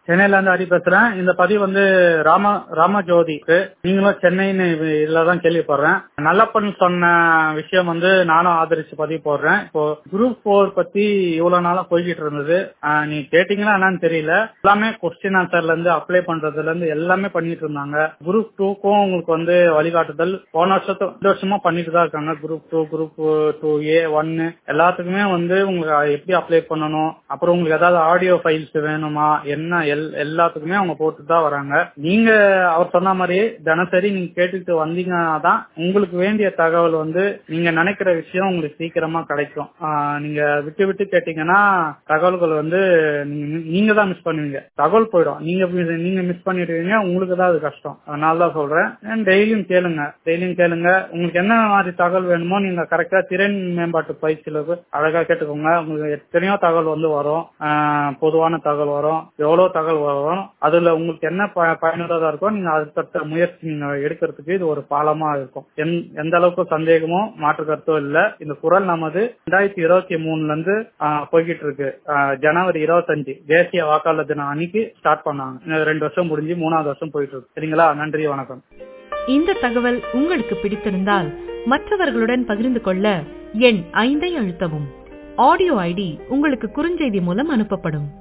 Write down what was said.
சென்னையில இருந்து ஹரி பேசுறேன் இந்த பதிவு வந்து ராம ராமஜோதிக்கு நீங்களும் சென்னைன்னு இதுல தான் கேள்விப்படுறேன் நல்லப்பன் சொன்ன விஷயம் வந்து நானும் ஆதரிச்சு பதிவு போடுறேன் இப்போ குரூப் போர் பத்தி இவ்வளவு நாளா போய்கிட்டு இருந்தது ஆஹ் நீ கேட்டீங்களா என்னன்னு தெரியல எல்லாமே கொஸ்டின் ஆன்சர்ல இருந்து அப்ளை பண்றதுல இருந்து எல்லாமே பண்ணிட்டு இருந்தாங்க குரூப் டூக்கும் உங்களுக்கு வந்து வழிகாட்டுதல் போன வருஷத்து ரெண்டு வருஷமா பண்ணிட்டு தான் இருக்காங்க group two group two A ஒன்னு எல்லாத்துக்குமே வந்து உங்களுக்கு எப்படி அப்ளை பண்ணணும் அப்புறம் உங்களுக்கு ஏதாவது ஆடியோ ஃபைல்ஸ் வேணுமா என்ன எல் எல்லாத்துக்குமே அவங்க போட்டு தான் வராங்க நீங்க அவர் சொன்ன மாதிரி தினசரி நீங்க கேட்டுட்டு வந்தீங்கன்னா தான் உங்களுக்கு வேண்டிய தகவல் வந்து நீங்க நினைக்கிற விஷயம் உங்களுக்கு சீக்கிரமா கிடைக்கும் ஆஹ் நீங்க விட்டு விட்டு கேட்டீங்கன்னா தகவல்கள் வந்து நீங்க- நீங்க தான் மிஸ் பண்ணுவீங்க தகவல் போயிடும் நீங்க miss- நீங்க மிஸ் பண்ணிடுவீங்க உங்களுக்கு தான் அது கஷ்டம் அதனால தான் சொல்றேன் டெய்லியும் கேளுங்க டெய்லியும் கேளுங்க உங்களுக்கு என்ன மாதிரி தகவல் வேணுமோ நீங்க கரெக்டா திறன் மேம்பாட்டு பயிற்சியில போய் அழகா கேட்டுக்கோங்க உங்களுக்கு எத்தனையோ தகவல் வந்து வரும் ஆஹ் பொதுவான தகவல் வரும் எவ்வளவு தகவல் வரும் அதுல உங்களுக்கு என்ன ப- பயனுள்ளதா இருக்கோ நீங்க அடுத்தடுத்த முயற்சி நீங்க எடுக்கிறதுக்கு இது ஒரு பாலமா இருக்கும் எந்- எந்த அளவுக்கு சந்தேகமோ மாற்று கருத்தோ இல்ல இந்த குரல் நமது ரெண்டாயிரத்தி இருபத்தி மூணுல இருந்து ஆஹ் போய்கிட்டு இருக்கு ஆஹ் ஜனவரி இருபத்தஞ்சு தேசிய வாக்காளர் தினம் அன்னைக்கு ஸ்டார்ட் பண்ணாங்க இன்னும் ரெண்டு வருஷம் முடிஞ்சு மூணாவது வருஷம் போயிட்டு இருக்கு சரிங்களா நன்றி வணக்கம் இந்த தகவல் உங்களுக்கு பிடித்திருந்தால் மற்றவர்களுடன் பகிர்ந்து கொள்ள எண் ஐந்தை அழுத்தவும் ஆடியோ ஐடி உங்களுக்கு குறுஞ்செய்தி மூலம் அனுப்பப்படும்